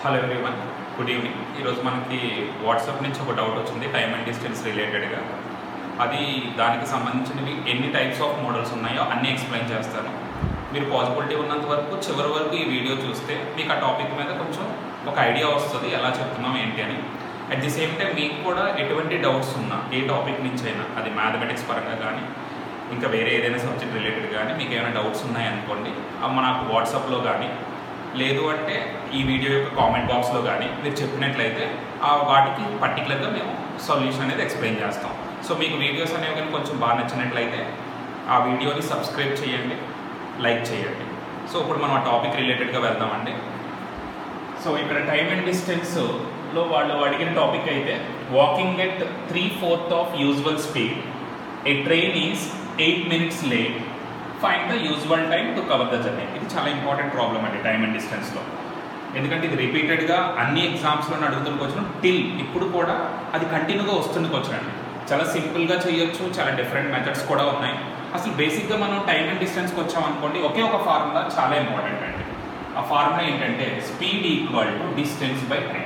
hello everyone good evening ఈరోజు మనకి WhatsApp నుంచి ఒక డౌట్ వచ్చింది టైమ్ అండ్ డిస్టెన్స్ రిలేటెడ్గా అది దానికి సంబంధించినవి ఎన్ని టైప్స్ ఆఫ్ మోడల్స్ ఉన్నాయో అన్నీ ఎక్స్ప్లెయిన్ చేస్తాను మీరు పాసిబిలిటీ ఉన్నంత వరకు చివరి వరకు ఈ వీడియో చూస్తే మీకు ఆ టాపిక్ మీద కొంచెం ఒక ఐడియా వస్తుంది ఎలా చెప్తున్నాం ఏంటి అని అట్ ది సేమ్ టైం మీకు కూడా ఎటువంటి డౌట్స్ ఉన్నా ఏ టాపిక్ నుంచి అయినా అది మ్యాథమెటిక్స్ పరంగా కానీ ఇంకా వేరే ఏదైనా సబ్జెక్ట్ రిలేటెడ్ కానీ మీకు ఏమైనా డౌట్స్ ఉన్నాయనుకోండి అమ్మ నాకు వాట్సాప్లో కానీ లేదు అంటే ఈ వీడియో యొక్క కామెంట్ బాక్స్లో కానీ మీరు చెప్పినట్లయితే ఆ వాటికి పర్టికులర్గా మేము సొల్యూషన్ అనేది ఎక్స్ప్లెయిన్ చేస్తాం సో మీకు వీడియోస్ అనేవి కానీ కొంచెం బాగా నచ్చినట్లయితే ఆ వీడియోని సబ్స్క్రైబ్ చేయండి లైక్ చేయండి సో ఇప్పుడు మనం ఆ టాపిక్ రిలేటెడ్గా వెళ్దామండి సో ఇక్కడ టైమ్ అండ్ డిస్టెన్స్లో వాళ్ళు అడిగిన టాపిక్ అయితే walking at three fourth of usual speed a train is eight minutes late find the usual time to cover the journey ఇది చాలా ఇంపార్టెంట్ ప్రాబ్లం అండి టైమ్ అండ్ డిస్టెన్స్లో ఎందుకంటే ఇది రిపీటెడ్గా అన్ని ఎగ్జామ్స్లో అడుగుతున్న క్వశ్చన్ టిల్ ఇప్పుడు కూడా అది కంటిన్యూగా వస్తున్న క్వశ్చన్ అండి చాలా సింపుల్గా చేయొచ్చు చాలా డిఫరెంట్ మెథడ్స్ కూడా ఉన్నాయి అసలు బేసిక్గా మనం టైమ్ అండ్ డిస్టెన్స్కి వచ్చాం అనుకోండి ఒకే ఒక ఫార్ములా చాలా ఇంపార్టెంట్ అండి ఆ ఫార్ములా ఏంటంటే speed equal to distance by time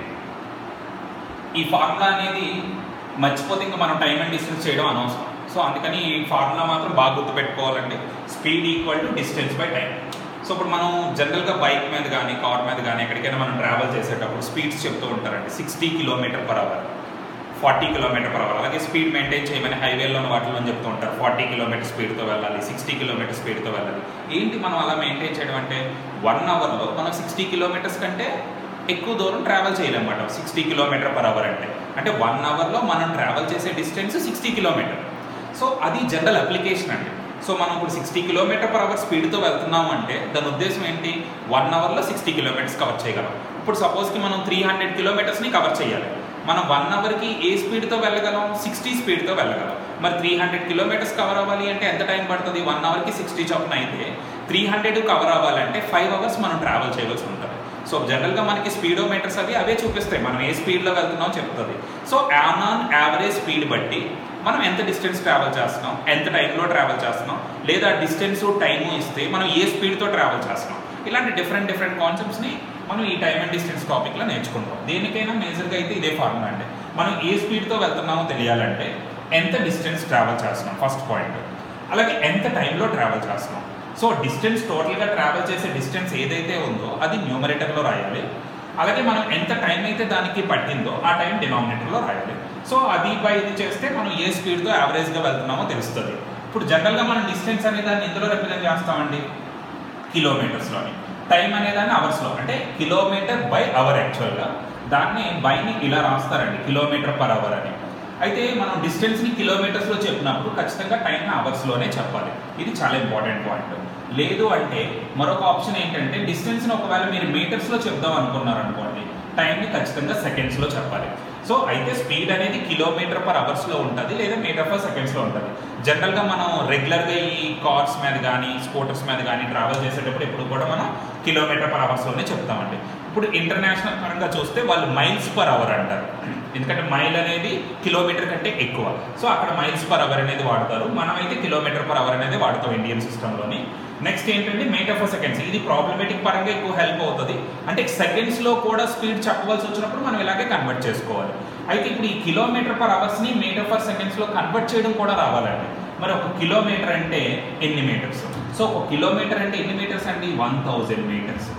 ఈ ఫార్ములా అనేది మర్చిపోతే ఇంకా మనం టైం అండ్ డిస్టెన్స్ చేయడం అనవసరం సో అందుకని ఈ ఫార్ములా మాత్రం బాగా గుర్తుపెట్టుకోవాలండి speed equal to distance by time so ఇప్పుడు మనం జనరల్గా బైక్ మీద కానీ కార్ మీద కానీ ఎక్కడికైనా మనం ట్రావెల్ చేసేటప్పుడు స్పీడ్స్ చెప్తూ ఉంటారండి sixty kilometer per hour forty kilometer per hour అలాగే స్పీడ్ మెయింటైన్ చేయమని హైవేలో వాటిలో చెప్తూ ఉంటారు ఫార్టీ కిలోమీటర్ స్పీడ్తో వెళ్ళాలి సిక్స్టీ కిలోమీటర్ స్పీడ్తో వెళ్ళాలి ఏంటి మనం అలా మెయింటైన్ చేయడం అంటే వన్ అవర్లో మనం సిక్స్టీ కిలోమీటర్స్ కంటే ఎక్కువ దూరం ట్రావెల్ చేయలేమన్నమాట సిక్స్టీ కిలోమీటర్ పర్ అవర్ అంటే అంటే వన్ అవర్లో మనం ట్రావెల్ చేసే డిస్టెన్స్ సిక్స్టీ కిలోమీటర్ సో అది జనరల్ అప్లికేషన్ అండి సో మనం ఇప్పుడు సిక్స్టీ కిలోమీటర్ పర్ అవర్ స్పీడ్తో వెళ్తున్నాం అంటే దాని ఉద్దేశం ఏంటి వన్ అవర్లో సిక్స్టీ కిలోమీటర్స్ కవర్ చేయగలం ఇప్పుడు సపోజ్కి మనం త్రీ హండ్రెడ్ కిలోమీటర్స్ని కవర్ చేయాలి మనం వన్ అవర్కి ఏ స్పీడ్తో వెళ్ళగలం సిక్స్టీ స్పీడ్తో వెళ్ళగలం మరి త్రీ హండ్రెడ్ కిలోమీటర్స్ కవర్ అవ్వాలి అంటే ఎంత టైం పడుతుంది వన్ అవర్కి సిక్స్టీ చొప్పున అయితే త్రీ హండ్రెడ్ కవర్ అవ్వాలంటే ఫైవ్ అవర్స్ మనం ట్రావెల్ చేయవలసి ఉంటుంది సో జనరల్గా మనకి స్పీడోమీటర్స్ అవి అవే చూపిస్తాయి మనం ఏ స్పీడ్లో వెళ్తున్నాం చెప్తుంది so an on average speed బట్టి మనం ఎంత డిస్టెన్స్ ట్రావెల్ చేస్తున్నాం ఎంత టైంలో ట్రావెల్ చేస్తున్నాం లేదా డిస్టెన్స్ టైము ఇస్తే మనం ఏ స్పీడ్తో ట్రావెల్ చేస్తున్నాం ఇలాంటి డిఫరెంట్ డిఫరెంట్ కాన్సెప్ట్స్ని మనం ఈ టైం అండ్ డిస్టెన్స్ టాపిక్లో నేర్చుకుంటాం దేనికైనా మేజర్గా అయితే ఇదే ఫార్ములా అండి మనం ఏ స్పీడ్తో వెళ్తున్నామో తెలియాలంటే ఎంత డిస్టెన్స్ ట్రావెల్ చేస్తున్నాం ఫస్ట్ పాయింట్ అలాగే ఎంత టైంలో ట్రావెల్ చేస్తున్నాం సో డిస్టెన్స్ టోటల్గా ట్రావెల్ చేసే డిస్టెన్స్ ఏదైతే ఉందో అది న్యూమరేటర్లో రాయాలి అలాగే మనం ఎంత టైం అయితే దానికి పట్టిందో ఆ టైం డినామినేటర్లో రాయాలి సో అది బై ఇది చేస్తే మనం ఏ స్పీడ్తో యావరేజ్గా వెళ్తున్నామో తెలుస్తుంది ఇప్పుడు జనరల్గా మనం డిస్టెన్స్ అనే దాన్ని ఇందులో రిప్రజెంట్ చేస్తామండి కిలోమీటర్స్లోని టైం అనేదాన్ని అవర్స్లో అంటే కిలోమీటర్ బై అవర్ యాక్చువల్గా దాన్ని బైని ఇలా రాస్తారండి కిలోమీటర్ పర్ అవర్ అని అయితే మనం డిస్టెన్స్ని కిలోమీటర్స్లో చెప్పినప్పుడు ఖచ్చితంగా టైంని అవర్స్లోనే చెప్పాలి ఇది చాలా ఇంపార్టెంట్ పాయింట్ లేదు అంటే మరొక ఆప్షన్ ఏంటంటే డిస్టెన్స్ని ఒకవేళ మీరు మీటర్స్లో చెప్దాం అనుకున్నారు అనుకోండి టైంని ఖచ్చితంగా సెకండ్స్లో చెప్పాలి సో అయితే స్పీడ్ అనేది కిలోమీటర్ పర్ అవర్స్లో ఉంటుంది లేదా మీటర్ పర్ సెకండ్స్లో ఉంటుంది జనరల్గా మనం రెగ్యులర్గా ఈ కార్స్ మీద కానీ స్కూటర్స్ మీద కానీ ట్రావెల్ చేసేటప్పుడు ఇప్పుడు కూడా మనం కిలోమీటర్ పర్ అవర్స్లోనే చెప్తామండి ఇప్పుడు ఇంటర్నేషనల్ పరంగా చూస్తే వాళ్ళు మైల్స్ పర్ అవర్ అంటారు ఎందుకంటే మైల్ అనేది కిలోమీటర్ కంటే ఎక్కువ సో అక్కడ మైల్స్ పర్ అవర్ అనేది వాడతారు మనమైతే కిలోమీటర్ పర్ అవర్ అనేది వాడతాం ఇండియన్ సిస్టంలోని నెక్స్ట్ ఏంటంటే మీటర్ ఫర్ సెకండ్స్ ఇది ప్రాబ్లమేటిక్ పరంగా ఎక్కువ హెల్ప్ అవుతుంది అంటే సెకండ్స్లో కూడా స్పీడ్ చెప్పవలసి వచ్చినప్పుడు మనం ఇలాగే కన్వర్ట్ చేసుకోవాలి అయితే ఇప్పుడు ఈ కిలోమీటర్ పర్ అవర్స్ని మీటర్ పర్ సెకండ్స్లో కన్వర్ట్ చేయడం కూడా రావాలండి మరి ఒక కిలోమీటర్ అంటే ఎన్ని మీటర్స్ సో ఒక కిలోమీటర్ అంటే ఎన్ని మీటర్స్ అండి వన్ థౌజండ్ మీటర్స్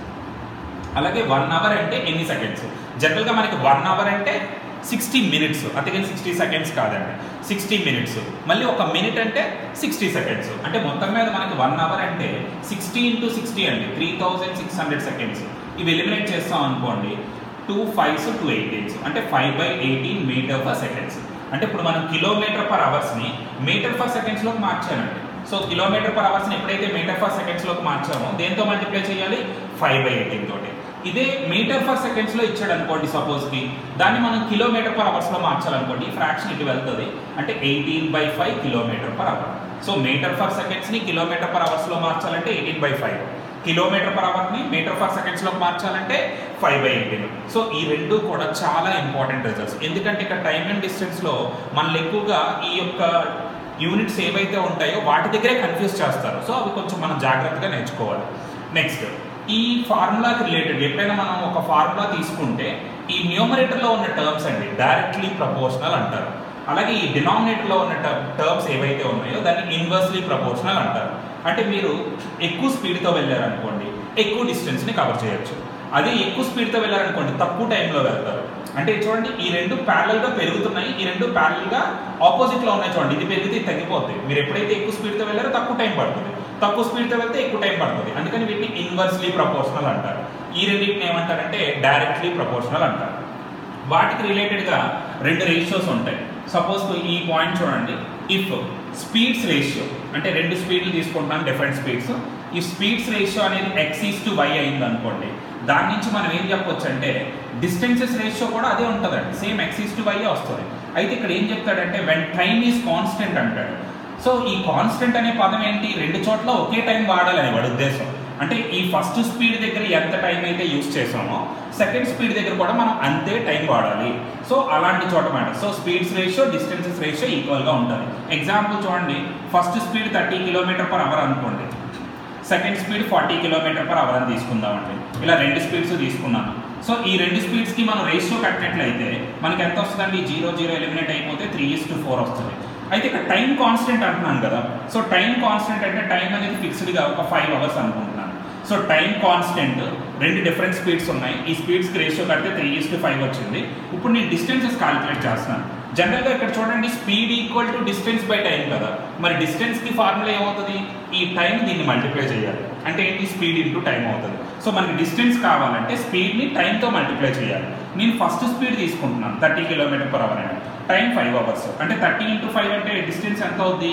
అలాగే వన్ అవర్ అంటే ఎన్ని సెకండ్స్ జనరల్గా మనకి వన్ అవర్ అంటే సిక్స్టీ మినిట్స్ అంతేగాని సిక్స్టీ సెకండ్స్ కాదండి సిక్స్టీ మినిట్స్ మళ్ళీ ఒక మినిట్ అంటే సిక్స్టీ సెకండ్స్ అంటే మొత్తం మీద మనకి వన్ అవర్ అంటే సిక్స్టీ ఇంటూ సిక్స్టీ అండి three thousand six hundred seconds ఇవి ఎలిమినేట్ చేస్తాం అనుకోండి టూ ఫైవ్స్ టూ ఎయిటీన్స్ అంటే five by eighteen meter per seconds అంటే ఇప్పుడు మనం కిలోమీటర్ పర్ అవర్స్ని మీటర్ పర్ సెకండ్స్లోకి మార్చానండి సో కిలోమీటర్ పర్ అవర్స్ని ఎప్పుడైతే మీటర్ పర్ సెకండ్స్లోకి మార్చామో దేంతో మల్టిప్లై చేయాలి ఫైవ్ బై ఎయిటీన్ తోటి ఇదే మీటర్ పర్ సెకండ్స్లో ఇచ్చాడు అనుకోండి సపోజ్కి దాన్ని మనం కిలోమీటర్ పర్ అవర్స్లో మార్చాలనుకోండి ఈ ఫ్రాక్షన్ ఇటు వెళ్తుంది అంటే eighteen by five kilometer per hour so meter per సెకండ్స్ని కిలోమీటర్ పర్ అవర్స్లో మార్చాలంటే eighteen by five kilometer per అవర్ని మీటర్ పర్ సెకండ్స్లోకి మార్చాలంటే ఫైవ్ బై ఎయిటీన్ సో ఈ రెండు కూడా చాలా ఇంపార్టెంట్ రిజల్ట్స్ ఎందుకంటే ఇక్కడ టైం అండ్ డిస్టెన్స్లో మనల్ని ఎక్కువగా ఈ యొక్క యూనిట్స్ ఏవైతే ఉంటాయో వాటి దగ్గరే కన్ఫ్యూజ్ చేస్తారు సో అవి కొంచెం మనం జాగ్రత్తగా నేర్చుకోవాలి నెక్స్ట్ ఈ ఫార్ములాకి రిలేటెడ్ ఎప్పుడైనా మనం ఒక ఫార్ములా తీసుకుంటే ఈ న్యూమరేటర్లో ఉన్న టర్మ్స్ అండి డైరెక్ట్లీ ప్రపోర్షనల్ అంటారు అలాగే ఈ డినామినేటర్లో ఉన్న టర్మ్స్ ఏవైతే ఉన్నాయో దాన్ని ఇన్వర్స్లీ ప్రపోర్షనల్ అంటారు అంటే మీరు ఎక్కువ స్పీడ్తో వెళ్ళారనుకోండి ఎక్కువ డిస్టెన్స్ని కవర్ చేయొచ్చు అదే ఎక్కువ స్పీడ్తో వెళ్ళారనుకోండి తక్కువ టైంలో వెళ్తారు అంటే చూడండి ఈ రెండు parallel గా పెరుగుతున్నాయి ఈ రెండు parallel గా ఆపోజిట్ లో ఉన్నాయి చూడండి ఇది పెరిగితే ఇది తగ్గిపోద్ది మీరు ఎప్పుడైతే ఎక్కువ స్పీడ్తో వెళ్ళారో తక్కువ టైం పడుతుంది తక్కువ స్పీడ్తో వెళ్తే ఎక్కువ టైం పడుతుంది అందుకని వీటిని ఇన్వర్స్లీ ప్రపోర్షనల్ అంటారు ఈ రెండింటిని ఏమంటారంటే డైరెక్ట్లీ ప్రపోర్షనల్ అంటారు వాటికి రిలేటెడ్గా రెండు రేషియోస్ ఉంటాయి సపోజ్ ఈ పాయింట్ చూడండి ఇఫ్ స్పీడ్స్ రేషియో అంటే రెండు స్పీడ్లు తీసుకుంటున్నాం డిఫరెంట్ స్పీడ్స్ ఈ స్పీడ్స్ రేషియో అనేది ఎక్సీస్ టు వై అయింది అనుకోండి దాని నుంచి మనం ఏం చెప్పొచ్చు అంటే డిస్టెన్సెస్ రేషియో కూడా అదే ఉంటుందండి సేమ్ ఎక్సీస్ టు వై వస్తుంది అయితే ఇక్కడ ఏం చెప్తాడంటే వెన్ టైమ్ ఈజ్ కాన్స్టెంట్ అంటాడు సో ఈ కాన్స్టెంట్ అనే పదం ఏంటి రెండు చోట్ల ఒకే టైం వాడాలని వాడి ఉద్దేశం అంటే ఈ ఫస్ట్ స్పీడ్ దగ్గర ఎంత టైం అయితే యూస్ చేసామో సెకండ్ స్పీడ్ దగ్గర కూడా మనం అంతే టైం వాడాలి సో అలాంటి చోట మాట so speeds ratio distances ratio ఈక్వల్గా ఉంటుంది ఎగ్జాంపుల్ చూడండి first speed thirty kilometer per hour అనుకోండి second speed forty kilometer per hour అని తీసుకుందామండి ఇలా రెండు స్పీడ్స్ తీసుకున్నాను సో ఈ రెండు స్పీడ్స్కి మనం రేషియో కట్టినట్లయితే మనకి ఎంత వస్తుందండి జీరో జీరో ఎలిమినేట్ అయిపోతే త్రీ ఇస్ టు ఫోర్ వస్తుంది అయితే ఇక్కడ టైం కాన్స్టెంట్ అంటున్నాను కదా సో టైం కాన్స్టెంట్ అంటే టైం అనేది ఫిక్స్డ్గా ఒక ఫైవ్ అవర్స్ అనుకుంటున్నాను సో టైం కాన్స్టెంట్ రెండు డిఫరెంట్ స్పీడ్స్ ఉన్నాయి ఈ స్పీడ్స్కి రేషియో కడితే త్రీ ఇస్ టు ఫైవ్ వచ్చింది ఇప్పుడు నేను డిస్టెన్సెస్ క్యాలిక్యులేట్ చేస్తున్నాను జనరల్గా ఇక్కడ చూడండి speed equal to distance by time కదా మరి డిస్టెన్స్కి ఫార్ములా ఏమవుతుంది ఈ టైం దీన్ని మల్టిప్లై చేయాలి అంటే ఏంటి స్పీడ్ ఇంటూ టైం అవుతుంది సో మనకి డిస్టెన్స్ కావాలంటే స్పీడ్ని టైంతో మల్టిప్లై చేయాలి నేను ఫస్ట్ స్పీడ్ తీసుకుంటున్నాను థర్టీ కిలోమీటర్ పర్ అవర్ అని టైం ఫైవ్ అవర్స్ అంటే థర్టీ ఇంటూ ఫైవ్ అంటే డిస్టెన్స్ ఎంత అవుద్ది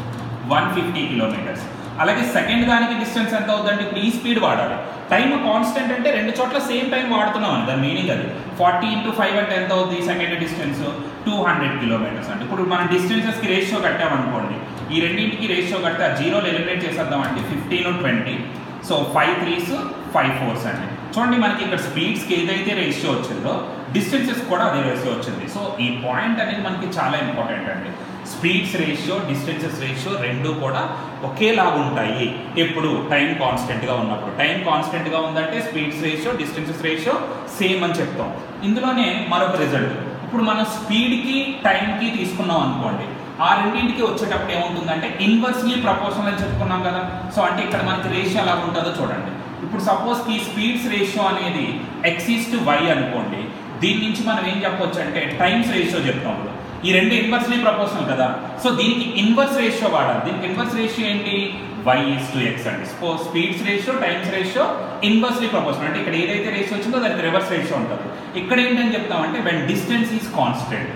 వన్ ఫిఫ్టీ కిలోమీటర్స్ అలాగే సెకండ్ దానికి డిస్టెన్స్ ఎంత అవుతుందంటే ఇప్పుడు ఈ స్పీడ్ వాడాలి టైం కాన్స్టెంట్ అంటే రెండు చోట్ల సేమ్ టైం వాడుతున్నాం అని దాని మీనింగ్ అది ఫార్టీ ఇంటూ ఫైవ్ అంటే ఎంత అవుతుంది second distance two hundred kilometers అంటే ఇప్పుడు మనం డిస్టెన్సెస్కి రేషియో కట్టామనుకోండి ఈ రెండింటికి రేషియో కడితే ఆ జీరోలు ఎలిమినేట్ చేసేద్దామంటే fifteen twenty so five threes five fours అండి చూడండి మనకి ఇక్కడ స్పీడ్స్కి ఏదైతే రేషియో వచ్చిందో డిస్టెన్సెస్ కూడా అదే రేషియో వచ్చింది సో ఈ పాయింట్ అనేది మనకి చాలా ఇంపార్టెంట్ అండి స్పీడ్స్ రేషియో డిస్టెన్సెస్ రేషియో రెండు కూడా ఒకేలాగా ఉంటాయి ఎప్పుడు టైం కాన్స్టెంట్గా ఉన్నప్పుడు టైం కాన్స్టెంట్గా ఉందంటే speeds ratio distances ratio same అని చెప్తాం ఇందులోనే మరొక రిజల్ట్ ఇప్పుడు మనం స్పీడ్కి టైంకి తీసుకున్నాం అనుకోండి ఆ రెండింటికి వచ్చేటప్పుడు ఏముంటుందంటే ఇన్వర్స్లీ ప్రపోర్షనల్ అని చెప్పుకున్నాం కదా సో అంటే ఇక్కడ మనకి రేషియో ఎలా ఉంటుందో చూడండి ఇప్పుడు సపోజ్ ఈ స్పీడ్స్ రేషియో అనేది ఎక్సీస్ టు వై అనుకోండి దీని నుంచి మనం ఏం చెప్పొచ్చు అంటే టైమ్స్ రేషియో చెప్తాం ఇప్పుడు ఈ రెండు ఇన్వర్స్లీ ప్రపోర్షనల్ కదా సో దీనికి ఇన్వర్స్ రేషియో వాడాలి దీనికి ఇన్వర్స్ రేషియో ఏంటి వై ఈస్ టు ఎక్స్ అండి so speeds ratio times ratio inversely proportional అంటే ఇక్కడ ఏదైతే రేషియో వచ్చిందో దానికి రివర్స్ రేషియో ఉంటుంది ఇక్కడ ఏంటని చెప్తామంటే when distance is constant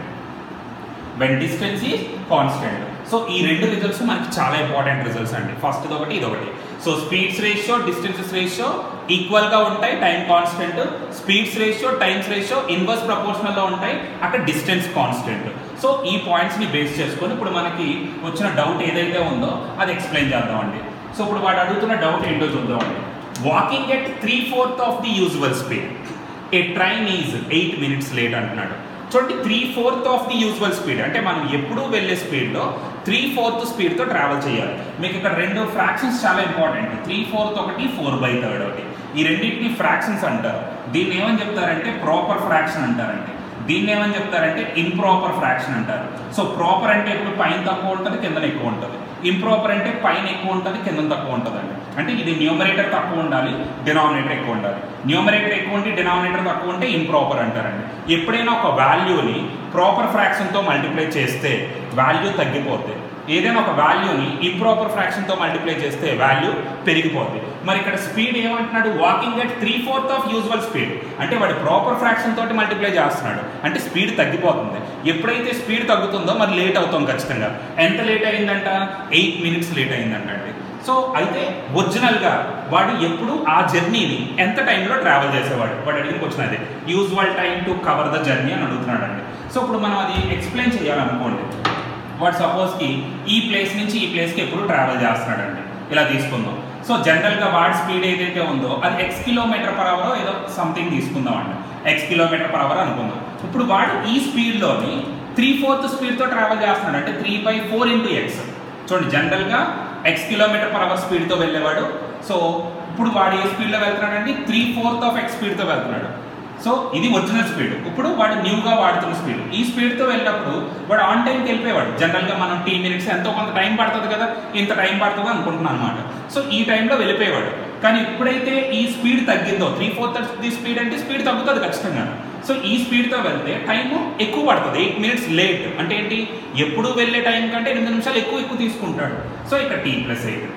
when distance is constant so ఈ రెండు రిజల్ట్స్ మనకి చాలా ఇంపార్టెంట్ రిజల్ట్స్ అండి ఫస్ట్ ఒకటి ఇదొకటి so speeds ratio distances ratio ఈక్వల్గా ఉంటాయి time constant speeds ratio times ratio inverse ప్రపోర్షనల్లో ఉంటాయి అక్కడ డిస్టెన్స్ కాన్స్టెంట్ సో ఈ పాయింట్స్ని బేస్ చేసుకొని ఇప్పుడు మనకి వచ్చిన డౌట్ ఏదైతే ఉందో అది ఎక్స్ప్లెయిన్ చేద్దామండి సో ఇప్పుడు వాడు అడుగుతున్న డౌట్ ఏంటో చూద్దామండి walking at three fourth of the usual speed a train is eight minutes late అంటున్నాడు చూడండి three fourth of the usual speed అంటే మనం ఎప్పుడూ వెళ్ళే స్పీడ్లో త్రీ ఫోర్త్ స్పీడ్తో ట్రావెల్ చేయాలి మీకు ఇక్కడ రెండు ఫ్రాక్షన్స్ చాలా ఇంపార్టెంట్ త్రీ ఫోర్త్ ఒకటి ఫోర్ బై థర్డ్ ఒకటి ఈ రెండింటిని ఫ్రాక్షన్స్ అంటారు దీన్ని ఏమని చెప్తారంటే ప్రాపర్ ఫ్రాక్షన్ అంటారండి దీన్ని ఏమని చెప్తారంటే ఇంప్రాపర్ ఫ్రాక్షన్ అంటారు సో ప్రాపర్ అంటే ఇప్పుడు పైన తక్కువ ఉంటుంది కింద ఎక్కువ ఉంటుంది ఇంప్రాపర్ అంటే పైన ఎక్కువ ఉంటుంది కింద తక్కువ ఉంటుంది అండి అంటే ఇది న్యూమరేటర్ తక్కువ ఉండాలి డినామినేటర్ ఎక్కువ ఉండాలి న్యూమరేటర్ ఎక్కువ ఉంటే డినామినేటర్ తక్కువ ఉంటే ఇంప్రాపర్ అంటారండి ఎప్పుడైనా ఒక వాల్యూని ప్రాపర్ ఫ్రాక్షన్తో మల్టిప్లై చేస్తే వాల్యూ తగ్గిపోద్ది ఏదైనా ఒక వాల్యూని ఇంప్రాపర్ ఫ్రాక్షన్తో మల్టిప్లై చేస్తే వాల్యూ పెరిగిపోద్ది మరి ఇక్కడ స్పీడ్ ఏమంటున్నాడు walking at three fourth of usual speed అంటే వాడు ప్రాపర్ ఫ్రాక్షన్ తోటి మల్టిప్లై చేస్తున్నాడు అంటే స్పీడ్ తగ్గిపోతుంది ఎప్పుడైతే స్పీడ్ తగ్గుతుందో మరి లేట్ అవుతాం ఖచ్చితంగా ఎంత లేట్ అయిందంట ఎయిట్ మినిట్స్ లేట్ అయిందంట అండి సో అయితే ఒరిజినల్గా వాడు ఎప్పుడు ఆ జర్నీని ఎంత టైంలో ట్రావెల్ చేసేవాడు వాడు అడిగిన క్వశ్చన్ అదే usual time to cover the journey అని అడుగుతున్నాడు అండి సో ఇప్పుడు మనం అది ఎక్స్ప్లెయిన్ చేయాలనుకోండి వాడు సపోజ్కి ఈ ప్లేస్ నుంచి ఈ ప్లేస్కి ఎప్పుడు ట్రావెల్ చేస్తున్నాడండి ఇలా తీసుకుందాం సో జనరల్గా వాడి స్పీడ్ ఏదైతే ఉందో అది ఎక్స్ కిలోమీటర్ పర్ అవర్ ఏదో సంథింగ్ తీసుకుందాం అండి ఎక్స్ కిలోమీటర్ పర్ అవర్ అనుకుందాం ఇప్పుడు వాడు ఈ స్పీడ్లోని త్రీ ఫోర్త్ స్పీడ్తో ట్రావెల్ చేస్తున్నాడు అంటే three by four into x చూడండి జనరల్గా ఎక్స్ కిలోమీటర్ పర్ అవర్ స్పీడ్తో వెళ్ళేవాడు సో ఇప్పుడు వాడు ఏ స్పీడ్లో వెళ్తున్నాడు అండి త్రీ ఫోర్త్ ఆఫ్ ఎక్స్ స్పీడ్తో వెళ్తున్నాడు సో ఇది ఒరిజినల్ స్పీడ్ ఇప్పుడు వాడు న్యూగా వాడుతున్న స్పీడ్ ఈ స్పీడ్తో వెళ్ళినప్పుడు వాడు ఆన్ టైంకి వెళ్ళిపోయాడు జనరల్గా మనం టీ మినిట్స్ ఎంతో కొంత టైం పడుతుంది కదా ఇంత టైం పడుతుంది అనుకుంటున్నాను అనమాట సో ఈ టైంలో వెళ్ళిపోయేవాడు కానీ ఎప్పుడైతే ఈ స్పీడ్ తగ్గిందో త్రీ ఫోర్త్ ది స్పీడ్ అంటే స్పీడ్ తగ్గుతుంది ఖచ్చితంగా సో ఈ స్పీడ్తో వెళ్తే టైం ఎక్కువ పడుతుంది ఎయిట్ మినిట్స్ లేట్ అంటే ఏంటి ఎప్పుడు వెళ్ళే టైం కంటే ఎనిమిది నిమిషాలు ఎక్కువ ఎక్కువ తీసుకుంటాడు సో ఇక్కడ టీ ప్లస్ ఎయిట్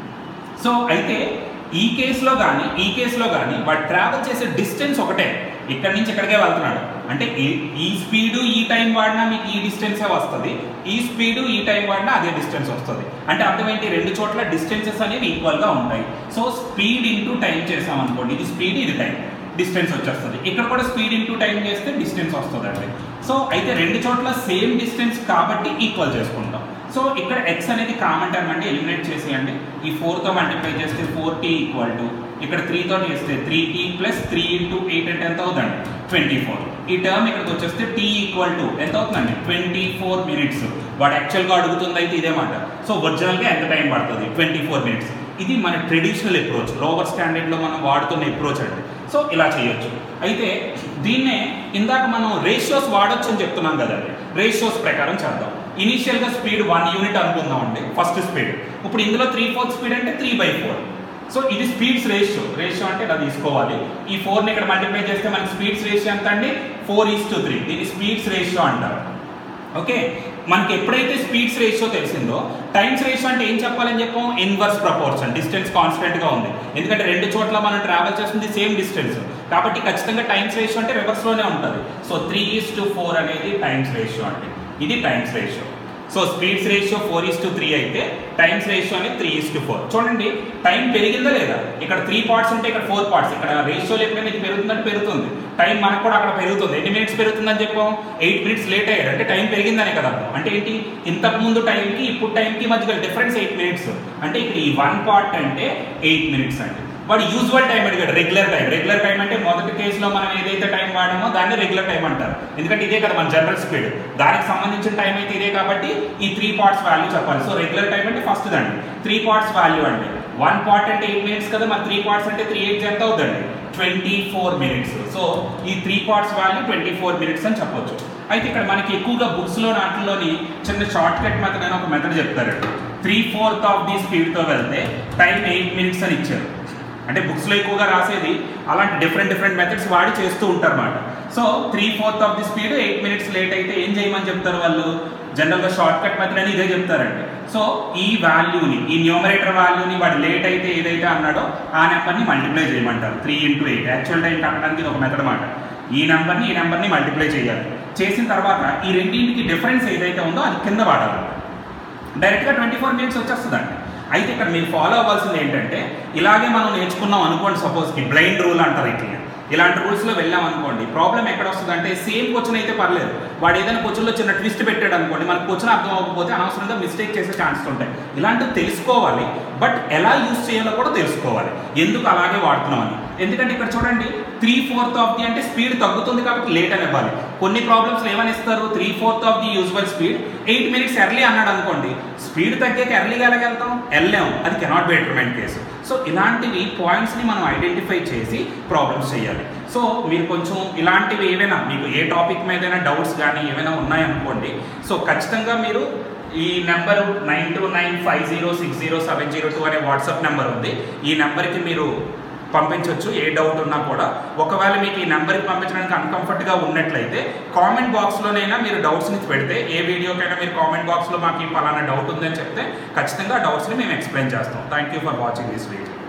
సో అయితే ఈ కేసులో కానీ ఈ కేసులో కానీ వాడు ట్రావెల్ చేసే డిస్టెన్స్ ఒకటే ఇక్కడి నుంచి ఇక్కడికే వెళ్తున్నాడు అంటే ఈ ఈ స్పీడు ఈ టైం వాడినా మీకు ఈ డిస్టెన్సే వస్తుంది ఈ స్పీడు ఈ టైం వాడినా అదే డిస్టెన్స్ వస్తుంది అంటే అర్థం ఏంటి రెండు చోట్ల డిస్టెన్సెస్ అనేవి ఈక్వల్గా ఉంటాయి సో స్పీడ్ ఇంటూ టైం చేసాం అనుకోండి ఇది స్పీడ్ ఇది టైం డిస్టెన్స్ వచ్చేస్తుంది ఇక్కడ కూడా స్పీడ్ ఇంటూ టైం చేస్తే డిస్టెన్స్ వస్తుంది అండి సో అయితే రెండు చోట్ల సేమ్ డిస్టెన్స్ కాబట్టి ఈక్వల్ చేసుకుంటాం సో ఇక్కడ ఎక్స్ అనేది కామన్ టర్మ్ అండి ఎలిమినేట్ చేసేయండి ఈ ఫోర్తో మల్టిప్లై చేస్తే ఫోర్ టీ ఈక్వల్ టు ఇక్కడ త్రీతో చేస్తే three T plus three into eight అంటే ఎంత అవుతుందండి ట్వంటీ ఫోర్ ఈ టర్మ్ ఇక్కడికి వచ్చేస్తే టీ ఈక్వల్ టు ఎంత అవుతుందండి ట్వంటీ ఫోర్ మినిట్స్ వాడు యాక్చువల్గా అడుగుతుంది అయితే ఇదే మాట సో ఒరిజినల్గా ఎంత టైం పడుతుంది ట్వంటీ ఫోర్ మినిట్స్ ఇది మన ట్రెడిషనల్ అప్రోచ్ లోవర్ స్టాండర్డ్లో మనం వాడుతున్న అప్రోచ్ అండి సో ఇలా చేయొచ్చు అయితే దీన్నే ఇందాక మనం రేషియోస్ వాడొచ్చు అని చెప్తున్నాం కదండి రేషియోస్ ప్రకారం చేద్దాం ఇనీషియల్గా స్పీడ్ వన్ యూనిట్ అనుకుందాం అండి ఫస్ట్ స్పీడ్ ఇప్పుడు ఇందులో త్రీ ఫోర్త్ స్పీడ్ అంటే త్రీ బై ఫోర్ సో ఇది స్పీడ్స్ రేషియో రేషియో అంటే ఇలా తీసుకోవాలి ఈ ఫోర్ని ఇక్కడ మల్టిప్లై చేస్తే మనకి స్పీడ్స్ రేషియో ఎంత అండి ఫోర్ ఈస్ టు త్రీ దీన్ని స్పీడ్స్ రేషియో అంటారు ఓకే మనకి ఎప్పుడైతే స్పీడ్స్ రేషియో తెలిసిందో టైమ్స్ రేషియో అంటే ఏం చెప్పాలని చెప్పాం ఇన్వర్స్ ప్రపోర్షన్ డిస్టెన్స్ కాన్స్టెంట్ గా ఉంది ఎందుకంటే రెండు చోట్ల మనం ట్రావెల్ చేస్తుంది సేమ్ డిస్టెన్స్ కాబట్టి ఖచ్చితంగా టైమ్స్ రేషియో అంటే రివర్స్ లోనే ఉంటుంది so three is to four అనేది టైమ్స్ రేషియో అంటే ఇది times ratio so speeds ratio four is to three అయితే టైమ్స్ రేషియో అనేది త్రీ ఈస్ టు ఫోర్ చూడండి టైం పెరిగిందా లేదా ఇక్కడ త్రీ పార్ట్స్ ఉంటే ఇక్కడ ఫోర్ పార్ట్స్ ఇక్కడ రేషియోలో ఎప్పుడైనా ఇది పెరుగుతుందంటే పెరుగుతుంది టైం మనకు కూడా అక్కడ పెరుగుతుంది ఎన్ని మినిట్స్ పెరుగుతుందని చెప్పాం ఎయిట్ మినిట్స్ లేట్ అయ్యాడు అంటే టైం పెరిగిందనే కదా అర్థం అంటే ఏంటి ఇంతకు ముందు టైంకి ఇప్పుడు టైంకి మధ్య డిఫరెన్స్ ఎయిట్ మినిట్స్ అంటే ఇక్కడ ఈ వన్ పార్ట్ అంటే ఎయిట్ మినిట్స్ అండి వాడు యూజువల్ టైం అడిగాడు రెగ్యులర్ టైం రెగ్యులర్ టైం అంటే మొదటి కేసులో మనం ఏదైతే టైం వాడామో దాన్ని రెగ్యులర్ టైం అంటారు ఎందుకంటే ఇదే కదా మన జనరల్ స్పీడ్ దానికి సంబంధించిన టైం అయితే ఇదే కాబట్టి ఈ త్రీ పార్ట్స్ వాల్యూ చెప్పాలి సో రెగ్యులర్ టైం అంటే ఫస్ట్ దండి త్రీ పార్ట్స్ వాల్యూ అండి వన్ పార్ట్ అంటే ఎయిట్ మినిట్స్ కదా మరి త్రీ పార్ట్స్ అంటే త్రీ ఎయిట్స్ ఎంత అవుతుంది ట్వంటీ ఫోర్ మినిట్స్ సో ఈ three parts value twenty four minutes అని చెప్పొచ్చు అయితే ఇక్కడ మనకి ఎక్కువగా బుక్స్లో నాటిలోని చిన్న షార్ట్ కట్ మెథడ్ అని ఒక మెథడ్ చెప్తారండి త్రీ ఫోర్త్ ఆఫ్ ది స్పీడ్తో వెళ్తే టైం ఎయిట్ మినిట్స్ అని ఇచ్చారు అంటే బుక్స్లో ఎక్కువగా రాసేది అలాంటి డిఫరెంట్ డిఫరెంట్ మెథడ్స్ వాడి చేస్తూ ఉంటారు అన్నమాట so three fourth of the speed eight minutes late అయితే ఏం చేయమని చెప్తారు వాళ్ళు జనరల్గా షార్ట్ కట్ మెథడ్ అని ఇదే చెప్తారండి సో ఈ వాల్యూని ఈ న్యూమరేటర్ వాల్యూని వాడు లేట్ అయితే ఏదైతే అన్నాడో ఆ నెంబర్ని మల్టిప్లై చేయమంటారు three into eight actual time కట్టడానికి ఇది ఒక మెథడ్ అన్నమాట ఈ నెంబర్ని ఈ నెంబర్ని మల్టిప్లై చేయాలి చేసిన తర్వాత ఈ రెండింటికి డిఫరెన్స్ ఏదైతే ఉందో అది కింద వాడాలి డైరెక్ట్గా ట్వంటీ ఫోర్ మినిట్స్ వచ్చేస్తుందండి అయితే ఇక్కడ మీరు ఫాలో అవ్వాల్సింది ఏంటంటే ఇలాగే మనం నేర్చుకున్నాం అనుకోండి సపోజ్కి బ్లైండ్ రూల్ అంటారు ఇట్లా ఇలాంటి రూల్స్లో వెళ్ళాం అనుకోండి ప్రాబ్లం ఎక్కడ వస్తుంది అంటే సేమ్ క్వశ్చన్ అయితే పర్లేదు వాడు ఏదైనా క్వశ్చన్లో చిన్న ట్విస్ట్ పెట్టాడు అనుకోండి మనకు క్వశ్చన్ అర్థం అవ్వకపోతే అనవసరంగా మిస్టేక్ చేసే ఛాన్సెస్ ఉంటాయి ఇలాంటివి తెలుసుకోవాలి బట్ ఎలా యూజ్ చేయాలో కూడా తెలుసుకోవాలి ఎందుకు అలాగే వాడుతున్నామని ఎందుకంటే ఇక్కడ చూడండి త్రీ ఫోర్త్ ఆఫ్ ది అంటే స్పీడ్ తగ్గుతుంది కాబట్టి లేట్ అని ఇవ్వాలి కొన్ని ప్రాబ్లమ్స్ ఏమని ఇస్తారు three fourth of the usual speed eight minutes early అన్నాడు అనుకోండి స్పీడ్ తగ్గాక ఎర్లీగా ఎలాగెళ్తాం వెళ్ళాం అది cannot be determined case so ఇలాంటివి పాయింట్స్ని మనం ఐడెంటిఫై చేసి ప్రాబ్లమ్స్ చేయాలి సో మీరు కొంచెం ఇలాంటివి ఏవైనా మీకు ఏ టాపిక్ మీద డౌట్స్ కానీ ఏమైనా ఉన్నాయనుకోండి సో ఖచ్చితంగా మీరు ఈ number nine two nine five zero six zero seven zero two అనే వాట్సాప్ నెంబర్ ఉంది ఈ నెంబర్కి మీరు పంపించవచ్చు ఏ డౌట్ ఉన్నా కూడా ఒకవేళ మీకు ఈ నెంబర్కి పంపించడానికి అన్కంఫర్ట్గా ఉన్నట్లయితే కామెంట్ బాక్స్లోనైనా మీరు డౌట్స్ని పెడితే ఏ వీడియోకైనా మీరు కామెంట్ బాక్స్లో మాకు ఈ పలానా డౌట్ ఉందని చెప్తే ఖచ్చితంగా ఆ డౌట్స్ని మేము ఎక్స్ప్లెయిన్ చేస్తాం thank you for watching this video